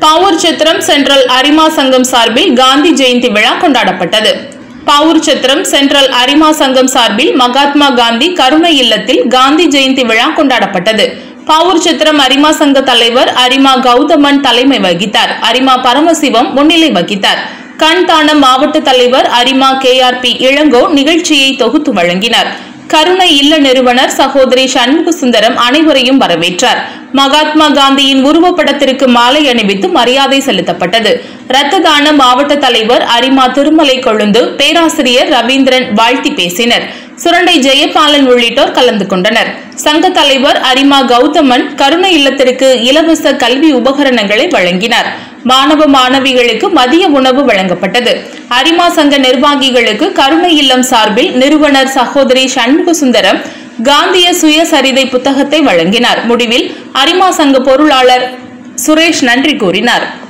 பாவூர் சித்திரம் சென்ட்ரல் அரிமா சங்கம் சார்பில் காந்தி ஜெயந்தி விழா கொண்டாடப்பட்டது பாவூர் சித்திரம் சென்ட்ரல் அரிமா சங்கம் சார்பில் மகாத்மா காந்தி கருணை இல்லத்தில் காந்தி ஜெயந்தி விழா கொண்டாடப்பட்டது பாவூர் சித்திரம் அரிமா சங்க தலைவர் அரிமா கௌதமன் தலைமை வகித்தார் அரிமா பரமசிவம் முன்னிலை வகித்தார் கண் தானம் மாவட்ட தலைவர் அரிமா கே ஆர் பி இளங்கோ நிகழ்ச்சியை தொகுத்து வழங்கினார் கருணை இல்ல நிறுவனர் சகோதரி சண்முக சுந்தரம் அனைவரையும் வரவேற்றார் மகாத்மா காந்தியின் உருவப்படத்திற்கு மாலை அணிவித்து மரியாதை செலுத்தப்பட்டது இரத்த தான மாவட்ட தலைவர் அரிமா திருமலை கொழுந்து பேராசிரியர் ரவீந்திரன் வாழ்த்தி பேசினர் சுரண்டை ஜெயபாலன் உள்ளிட்டோர் கலந்து கொண்டனர் சங்க தலைவர் அரிமா கௌதமன் கருணை இல்லத்திற்கு இலவச கல்வி உபகரணங்களை வழங்கினார் மாணவ மாணவிகளுக்கு மதிய உணவு வழங்கப்பட்டது அரிமா சங்க நிர்வாகிகளுக்கு கருணை இல்லம் சார்பில் நிறுவனர் சகோதரி சண்முக சுந்தரம் காந்திய சுயசரிதை புத்தகத்தை வழங்கினார் முடிவில் அரிமா சங்க பொருளாளர் சுரேஷ் நன்றி கூறினார்